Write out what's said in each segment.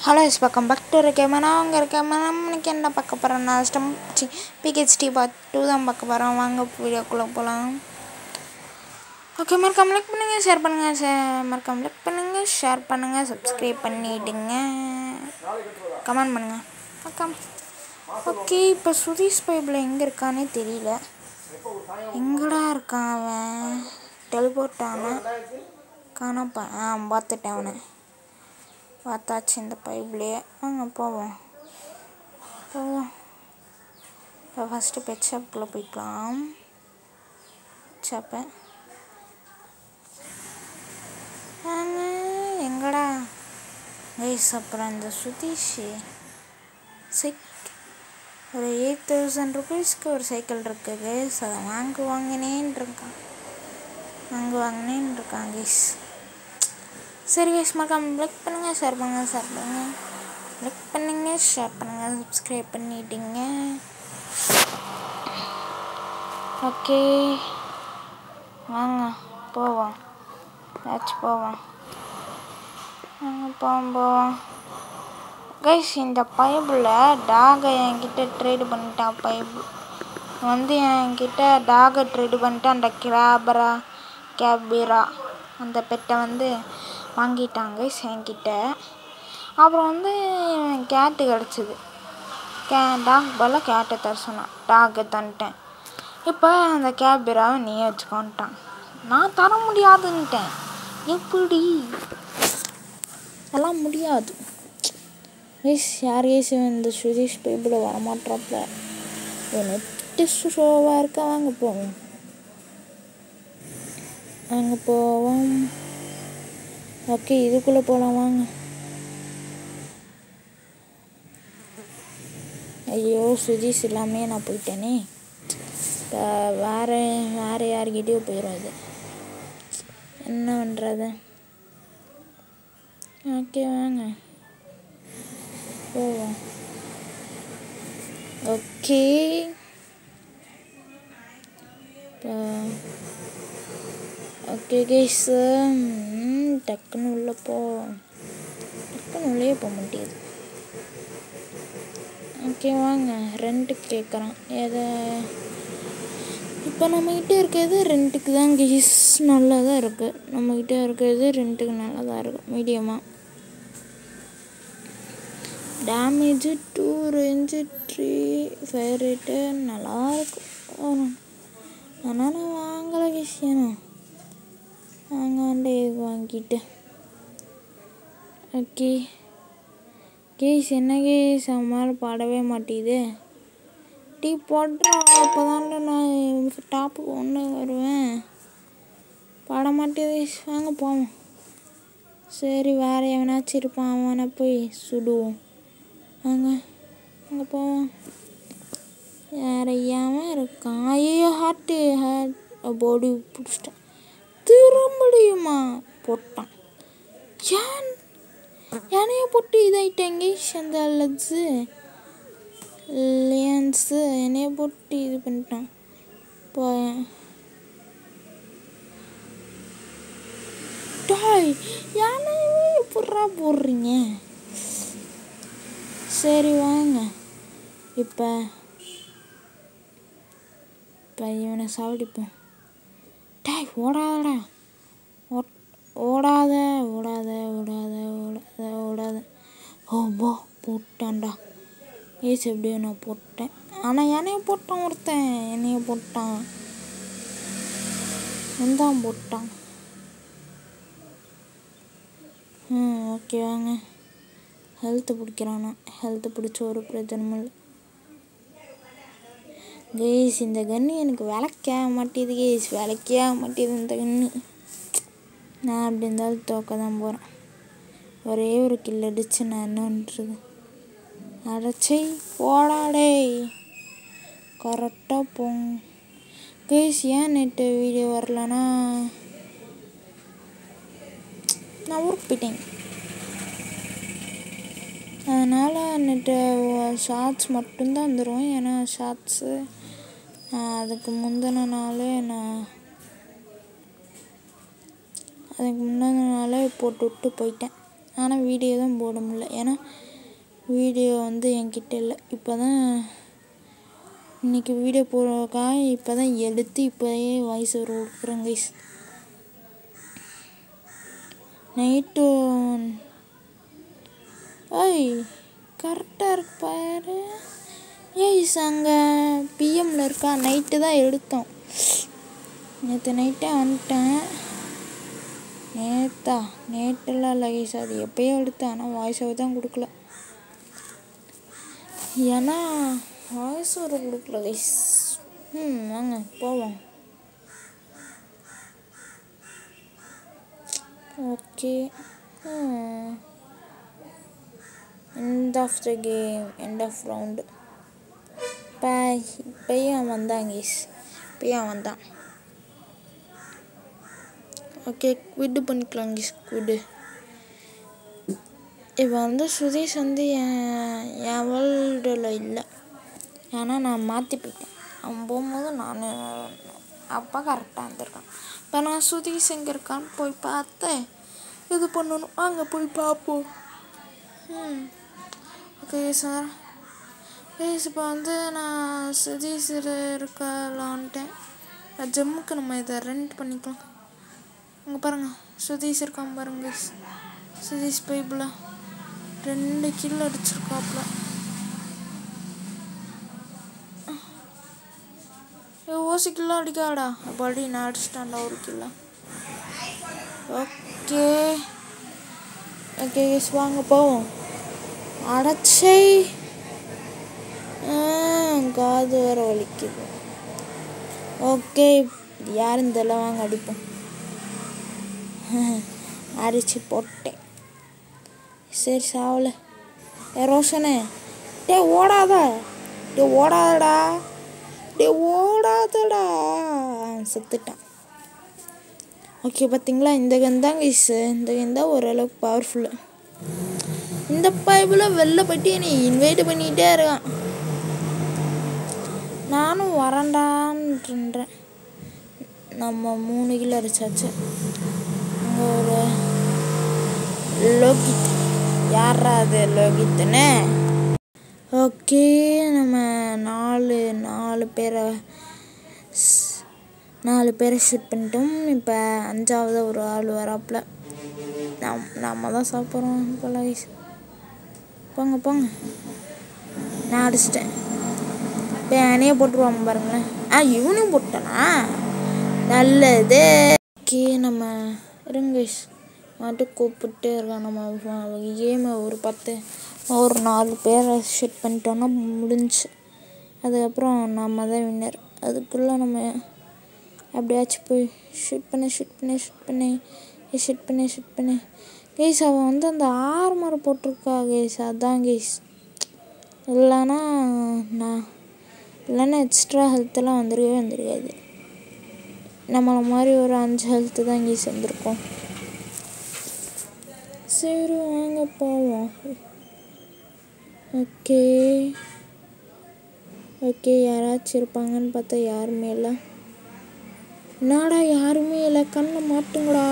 Hello is பக்கம் back to இருக்கேன் நான் அங்கே இருக்கேன் இன்னைக்கு என்ன பார்க்க போகிறேன் நான் ஸ்டம் சி பிஹெச்டி பார்ட் டூ தான் பார்க்க போகிறோம் வாங்க வீடியோக்குள்ளே போகலாம் ஓகே மறக்காம லைக் பண்ணுங்கள் ஷேர் பண்ணுங்கள் ஷே மறக்காம லைக் பண்ணுங்கள் ஷேர் பண்ணுங்கள் சப்ஸ்கிரைப் பண்ணிவிடுங்க கமெண்ட் பண்ணுங்கள் மறக்காம ஓகே இப்போ சுதீஷ் பைப்பில் எங்கே இருக்கானே தெரியல எங்கடா இருக்கான் அவன் டெலிபோர்ட் ஆன காணப்பா ஆ பார்த்துட்டேன் அவனை பார்த்தாச்சு இந்த பைப்லேயே வாங்க போவோம் போவோம் இப்போ ஃபஸ்ட்டு பெட் ஷாப்புக்குள்ளே போய்க்கலாம் ஷாப்பை வாங்க எங்கடா கைஸ் அப்புறம் இந்த சுதீஷ் சைக் ஒரு எயிட் தௌசண்ட் ருபீஸ்க்கு ஒரு சைக்கிள் இருக்கு கைஸ் அதை வாங்குவாங்கனேன்னு இருக்கான் வாங்குவாங்கனேன்னு இருக்கான் கைஸ் சரி கைஸ் மறக்காம லைக் பண்ணுங்கள் ஷேர் பண்ணுங்கள் ஷேர் பண்ணுங்கள் லைக் பண்ணுங்கள் ஷேர் பண்ணுங்கள் சப்ஸ்கிரைப் பண்ணிட்டீங்க ஓகே வாங்க போவோம் ஏதாச்சும் போவோம் வாங்க போவோம் போவோம் கைஸ் இந்த பைபிள் டாகை என்கிட்ட ட்ரேடு பண்ணிட்டான் பைபிள் வந்து என்கிட்ட டாகை ட்ரேடு பண்ணிட்டு அந்த கிராபரா கேபிரா அந்த பெட்டை வந்து வாங்கிட்டாங்க என்கிட்ட அப்புறம் வந்து கேட்டு கிடச்சிது கே டாக் போல் கேட்டை தர சொன்னான் டாகை தந்துட்டேன் இப்போ அந்த கேபிராவை நீயே வச்சுக்கோன்ட்டான் நான் தர முடியாதுன்ட்டேன் எப்படி அதெல்லாம் முடியாது கைஸ் யார் கைஸ் இந்த சுதீஷ் பைபிள் வரமாட்டாப்புல நெட்டு ஸ்லோவாக இருக்கா வாங்க போவோம் வாங்க போவோம் ஓகே இதுக்குள்ளே போகலாம் வாங்க ஐயோ சுதீஷ் எல்லாமே நான் போயிட்டேனே இப்போ வேறு வேறு யார்கிட்டயோ போயிடும் இது என்ன பண்ணுறது ஓகே வாங்க போவோம் ஓகே இப்போ ஓகே கேஸ் டக்குன்னு உள்ளே போ டக்குன்னு உள்ளே போக முடியுது ஓகே வாங்க ரெண்ட்டுக்கு கேட்குறான் எதை இப்போ நம்மக்கிட்ட இருக்கிறது ரெண்ட்டுக்கு தான் கேஸ் நல்லா தான் இருக்குது நம்மக்கிட்ட இருக்கிறது ரெண்ட்டுக்கு நல்லா தான் இருக்குது மீடியமாக damage two range three fire rate நல்லா இருக்கும் ஆனால் நான் வாங்கலை விஷயம் வாங்காண்டே இது வாங்கிட்டு ஓகே கேஸ் என்ன கேஸ் அம்மாவில் பாடவே மாட்டேது டீ போடுறா அப்போ தான்டா நான் டாப்புக்கு ஒன்று வருவேன் பாட மாட்டேது வாங்க போவோம் சரி வேறு எவனாச்சும் இருப்பான் அவனை போய் சுடுவோம் வாங்க அங்கே போவோம் யாரையாமல் இருக்கான் ஐயோ ஹார்ட்டு ஹார்ட் பாடி பிடிச்சிட்டான் திரும்படியுமா போட்டான் ஏன் யானையை போட்டு இதாயிட்டாங்க அந்த லட்ஸு லியன்ஸு என்னைய போட்டு இது பண்ணிட்டான் இப்போ டாய் யானையே எப்பட்றா போடுறீங்க சரி வாங்க இப்போ இப்போ இவனை சாவடிப்போம் டாய் ஓடாதடா ஓடாத ஓடாத ஓடாத ஓடாத ஓடாத ஓ போ போட்டான்டா ஏசு எப்படியோ நான் போட்டேன் ஆனால் என்னைய போட்டான் ஒருத்தன் என்னைய போட்டான் தான் போட்டான் ம் ஓகே வாங்க ஹெல்த்து பிடிக்கிறானா ஹெல்த்து பிடிச்ச ஒரு பிரச்சனையும் இல்லை கேஸ் இந்த கன்று எனக்கு விளக்க மாட்டேது கேஸ் விளக்கே ஆக மாட்டேது இந்த கன்று நான் அப்படி இருந்தாலும் தோக்க தான் போகிறேன் ஒரே ஒரு கில் அடிச்சு நான் என்ன பண்ணுறது அடைச்சி போடாடே கரெக்டாக போங்க கேஸ் ஏன் நெட்டு வீடியோ வரலனா நான் ஊருக்கு போயிட்டேன் அதனால் நெட்டு ஷார்ட்ஸ் மட்டும்தான் வந்துடும் ஏன்னா ஷார்ட்ஸு அதுக்கு முந்தின நாளே நான் அதுக்கு முன்னாடி நாளே போட்டு விட்டு போயிட்டேன் ஆனால் வீடியோ தான் போட முடியல ஏன்னா வீடியோ வந்து என்கிட்ட இல்லை இப்போ தான் இன்றைக்கி வீடியோ போடுறதுக்காக இப்போ தான் எடுத்து இப்போயே வாய்ஸ் ஓவர் கொடுக்குறேன் கைஸ் நைட்டு ஓய் கரெக்டாக இருக்கு பாரு ஏய் அங்கே பிஎம்மில் இருக்கா நைட்டு தான் எடுத்தோம் நேற்று நைட்டே வந்துட்டேன் நேத்தா நேற்றுலாம் இல்லை கைஸ் அது எப்பயோ எடுத்தேன் ஆனால் வாய்ஸ் ஓவர் தான் கொடுக்கல ஏன்னா வாய்ஸ் ஓவர் கொடுக்கல கைஸ் ம் வாங்க போவோம் okay end of the game end of round இப்போ இப்போயும் அவன் வந்தான் கேஸ் இப்போயும் அவன் வந்தான் ஓகே குவிட்டு பண்ணிக்கலாம் கேஸ் குவிடு இப்போ வந்து சுதீஷ் வந்து என் என் வேர்ல்டில் இல்லை ஏன்னா நான் மாற்றி போயிட்டேன் அவன் போகும்போது நான் அப்பா கரெக்டாக இருந்திருக்கான் இப்போ நான் சுதீஷ் எங்கே இருக்கான்னு போய் பார்த்தேன் இது பண்ணணும் அங்கே போய் பார்ப்போம் ம் ஓகே சார் ப்ளீஸ் இப்போ வந்து நான் சுதீஷ் இருக்கலான்ட்டேன் ஜம்முக்கு நம்ம இதை ரெண்ட் பண்ணிக்கலாம் அங்கே பாருங்கள் சுதீஷ் இருக்கான் பாருங்க சுதீஷ் பைப்பில் ரெண்டு கிலோ அடிச்சிருக்காப்புல ஓசி கிலோ அடிக்காடா அப்படி நான் அடிச்சிட்டான்டா ஒரு கிலோ ஓகே ஓகே எஸ் வாங்க போவோம் அடச்சை காது வர வலிக்குது ஓகே யாரும் தெரியல வாங்க அடிப்போம் அடிச்சு போட்டேன் சரி சாவல ஏ ரோஷனே டே ஓடாத டே ஓடாதடா டே ஓடாதடா செத்துட்டான் ஓகே பார்த்தீங்களா இந்த கன் தான் கைஸ் இந்த கன் தான் ஓரளவுக்கு பவர்ஃபுல்லு இந்த பைப்பில் வெளில போயிட்டு என்னை இன்வைட் பண்ணிகிட்டே இருக்கான் நானும் வரண்டான்றேன் நம்ம மூணு கிலோ அடிச்சாச்சு அங்கே ஒரு லோகித் யாரா அது லோகித்னு ஓகே நம்ம நாலு நாலு பேரை ஸ்- நாலு பேரை ஷூட் பண்ணிட்டோம் இப்போ அஞ்சாவது ஒரு ஆள் வராப்புல நம் நம்ம தான் சாப்பிட்றோம் இப்போ லைஸ் போங்க போங்க நான் அடிச்சிட்டேன் இப்போ என்னையே போட்டுருவாங்க பாருங்களேன் ஆ இவனையும் போட்டானா நல்லது ஓகே நம்ம இருங்க guys. மட்டும் கூப்பிட்டே இருக்கான் நம்ம கேமை ஒரு பத்து ஒரு நாலு பேரை ஷூட் பண்ணிட்டோன்னா முடிஞ்சு அதுக்கப்புறம் நம்ம தான் வின்னர் அதுக்குள்ளே நம்ம அப்படியாச்சும் போய் ஷூட் பண்ண ஷூட் பண்ண ஷூட் பண்ணி ஷூட் பண்ணி ஷூட் பண்ணி கேஸ் அவன் வந்து அந்த ஆர்மர் போட்டிருக்கா கேஸ் அதான் கேஸ் இல்லைன்னா நான் இல்லைன்னா எக்ஸ்ட்ரா ஹெல்த்தெல்லாம் வந்துருக்கவே வந்துருக்காது நம்மளை மாதிரி ஒரு அஞ்சு ஹெல்த்து தான் கேஸ் வந்திருக்கோம் சரி வாங்க போவோம் ஓகே ஓகே யாராச்சும் இருப்பாங்கன்னு பார்த்தா யாருமே இல்லை என்னடா யாருமே இல்லை கண்ணை மாட்டுங்கடா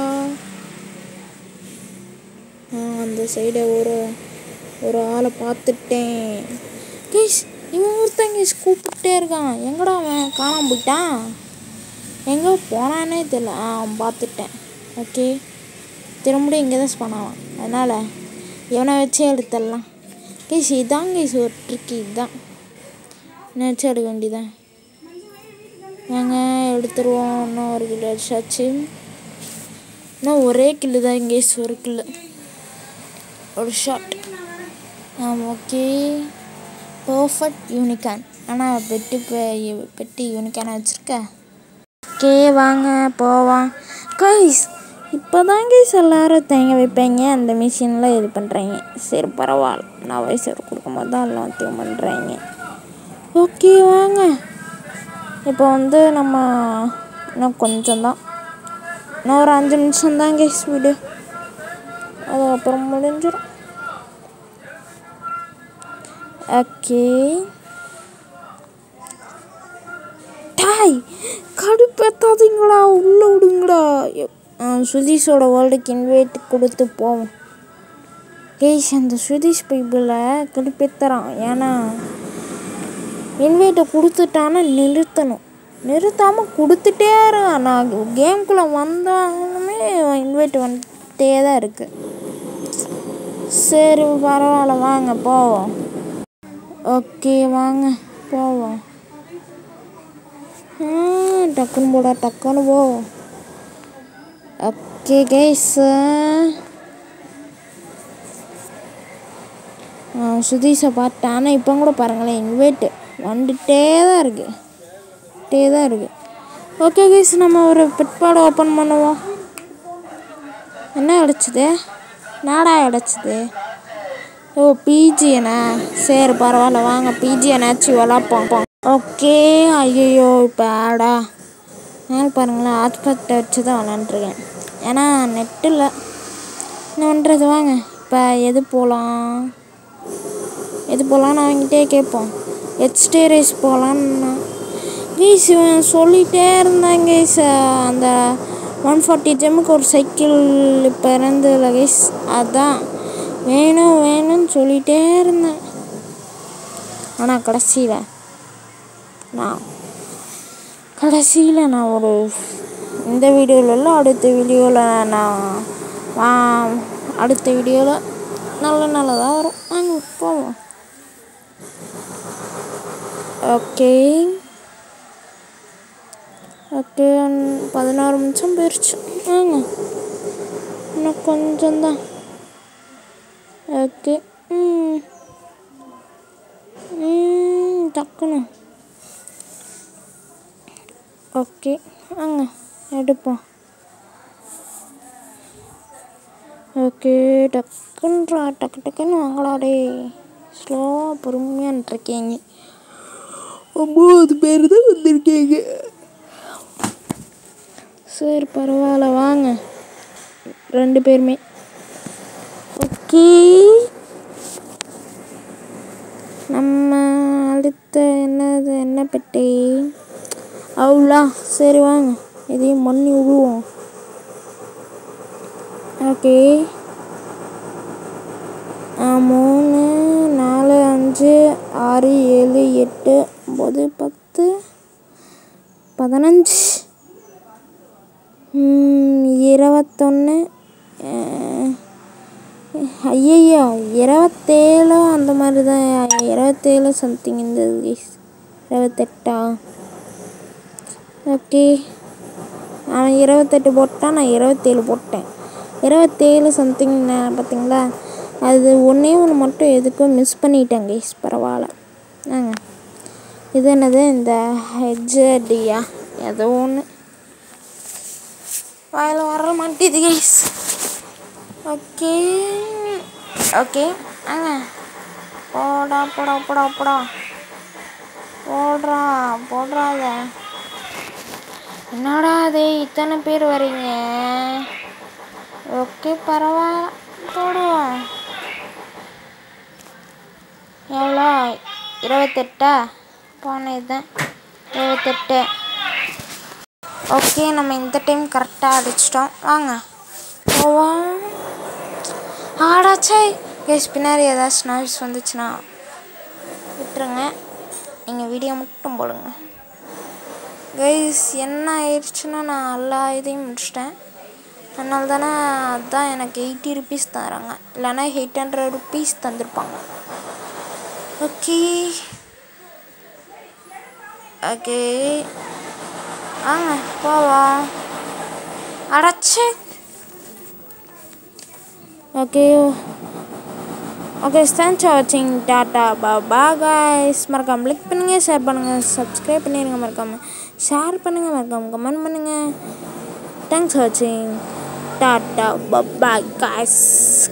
ஆ அந்த சைடை ஒரு ஒரு ஆளை பார்த்துட்டேன் கேஸ் இவன் ஒருத்தன் கேஸ் கூப்பிட்டே இருக்கான் எங்கடா அவன் காணாம போயிட்டான் எங்கே போனானே தெரியல ஆ அவன் பார்த்துட்டேன் ஓகே திரும்பியும் இங்கே தான் ஸ்பானாவான் அதனால் இவனை வச்சே எடுத்துடலாம் கேஸ் இதான் கேஸ் ஒரு ட்ரிக்கு இதுதான் என்ன வச்சு எடுக்க வேண்டியதான் வாங்க எடுத்துருவோம் இன்னும் ஒரு கிலோ அடிச்சாச்சு இன்னும் ஒரே கில்லு தான் இங்கே ஒரு கில்லு ஒரு ஷாட் ஆ ஓகே பர்ஃபெக்ட் யூனிகான் ஆனால் பெட்டு பெ- பெட்டு யூனிகான வச்சுருக்க ஓகே வாங்க போவோம் கைஸ் இப்போ தான் கைஸ் எல்லாரும் தேங்க வைப்பீங்க அந்த மிஷினில் இது பண்ணுறீங்க சரி பரவாயில்ல நான் வயசு கொடுக்கும்போது தான் எல்லாத்தையும் பண்ணுறீங்க ஓகே வாங்க இப்போ வந்து நம்ம இன்னும் கொஞ்சம் தான் இன்னும் ஒரு அஞ்சு நிமிஷம் தான் கைஸ் வீடு அதுக்கப்புறம் முடிஞ்சிடும் ஓகே டாய் கடுப்பேத்தாதீங்களா உள்ளே விடுங்கடா எப்- ஆ, சுதீஷோட வேர்ல்டுக்கு இன்வைட் கொடுத்து போவோம் கேஸ் அந்த சுதீஷ் பைபிளை கடுப்பேத்துறான் ஏன்னா இன்வைட்டை கொடுத்துட்டானா நிறுத்தணும் நிறுத்தாமல் கொடுத்துட்டே இருக்கான் நான் கேம்குள்ளே வந்தாலுமே இன்வைட் வந்துட்டே தான் இருக்கு சரி பரவாயில்ல வாங்க போவோம் ஓகே வாங்க போவோம் ஆ, டக்குன்னு போடா டக்குன்னு போவோம் ஓகே கைஸ் சுதீஷை பார்த்தேன் ஆனால் இப்போ கூட பாருங்களேன் இன்வைட்டு வந்துட்டே தான் இருக்கு வந்துட்டே தான் இருக்கு ஓகே கைஸ் நம்ம ஒரு பிற்பாடு ஓப்பன் பண்ணுவோம் என்ன கிடச்சிது நாடா கிடச்சிது ஓ பிஜியனா சரி பரவாயில்ல வாங்க பிஜியனாச்சும் விளாப்போம் ஓகே ஐயோ இப்போ ஆடா நான் பாருங்களேன் ஹாட்ஸ்பாட்டை வச்சு தான் விளாண்டுருக்கேன் ஏன்னா நெட் இல்லை என்ன பண்ணுறது வாங்க இப்போ எது போகலாம் எது போகலான்னு அவங்ககிட்டே கேட்போம் ஹெச்டி ரேஸ் போகலான்னு கைஸ் இவன் சொல்லிகிட்டே இருந்தான் கைஸ் அந்த ஒன் ஃபார்ட்டி ஜெம்முக்கு ஒரு சைக்கிள் இப்போ இருந்ததுல கைஸ் அதான் வேணும் வேணும்னு சொல்லிகிட்டே இருந்தேன் ஆனால் கடைசியில் நான் கடைசியில் நான் ஒரு இந்த வீடியோவில் இல்லை அடுத்த வீடியோவில் நான் வா அடுத்த வீடியோவில் நல்ல நல்லதாக வரும் வாங்க போவோம் ஓகே ஓகே பதினாறு நிமிஷம் போயிடுச்சு வாங்க இன்னும் கொஞ்சம்தான் ஓகே ம் ம் டக்குன்னு ஓகே வாங்க எடுப்போம் ஓகே டக்குன்றா டக்கு டக்குன்னு வாங்கடா டேய் ஸ்லோவாக பொறுமையாக இருக்கீங்க ஒம்பது பேர் தான் வந்திருக்கீங்க சரி பரவாயில்ல வாங்க ரெண்டு பேருமே ஓகே நம்ம அடுத்த என்னது என்ன பெட்டி அவ்வளோ சரி வாங்க இதையும் மண்ணி விடுவோம் ஓகே மூணு நாலு அஞ்சு ஆறு ஏழு எட்டு ஒம்பது பத்து பதினஞ்சு ம், இருபத்தொன்று ஐயையோ இருபத்தேழோ அந்த மாதிரி தான் இருபத்தேழு சம்திங் இந்த இருபத்தெட்டா ஓகே அவன் இருபத்தெட்டு போட்டான் நான் இருபத்தேழு போட்டேன் இருபத்தேழு சம்திங் பார்த்தீங்களா அது ஒன்றே ஒன்று மட்டும் எதுக்கும் மிஸ் பண்ணிட்டேன் கைஸ் பரவாயில்ல ஆங்க இது என்னது இந்த ஹெச்டியா ஏதோ ஒன்று வாயில் வர மாட்டேது கைஸ் ஓகே ஓகே ஆங்க போடா போடா போடா போடா போடுறா போடுறாத என்னடா அது இத்தனை பேர் வரீங்க ஓகே பரவாயில்ல போடுவோம் எவ்வளோ இருபத்தெட்டா போன இதுதான் இருபத்தெட்டு ஓகே நம்ம இந்த டைம் கரெக்டாக அடிச்சிட்டோம் வாங்க போவோம் ஆடாச்சே கேஸ் பின்னாடி ஏதாச்சும் நாய்ஸ் வந்துச்சுன்னா விட்டுருங்க நீங்கள் வீடியோ மட்டும் போடுங்க கைஸ் என்ன ஆயிடுச்சுன்னா நான் எல்லா இதையும் முடிச்சிட்டேன் அதனால தானே அதான் எனக்கு எயிட்டி ருபீஸ் தராங்க இல்லைன்னா எயிட் ஹண்ட்ரட் ருபீஸ் தந்திருப்பாங்க ஓகே ஓகே வாங்க போவோம் அடைச்சு ஓகே ஓகே தேங்க்ஸ் ஃபார் வாட்சிங் டாட்டா பாபா காய்ஸ் மறக்காம லைக் பண்ணுங்கள் ஷேர் பண்ணுங்கள் சப்ஸ்கிரைப் பண்ணிடுங்க மறக்காமல் ஷேர் பண்ணுங்கள் மறக்காமல் கமெண்ட் பண்ணுங்கள் தேங்க்ஸ் ஃபார் வாட்சிங் டாட்டா பாபா காய்ஸ்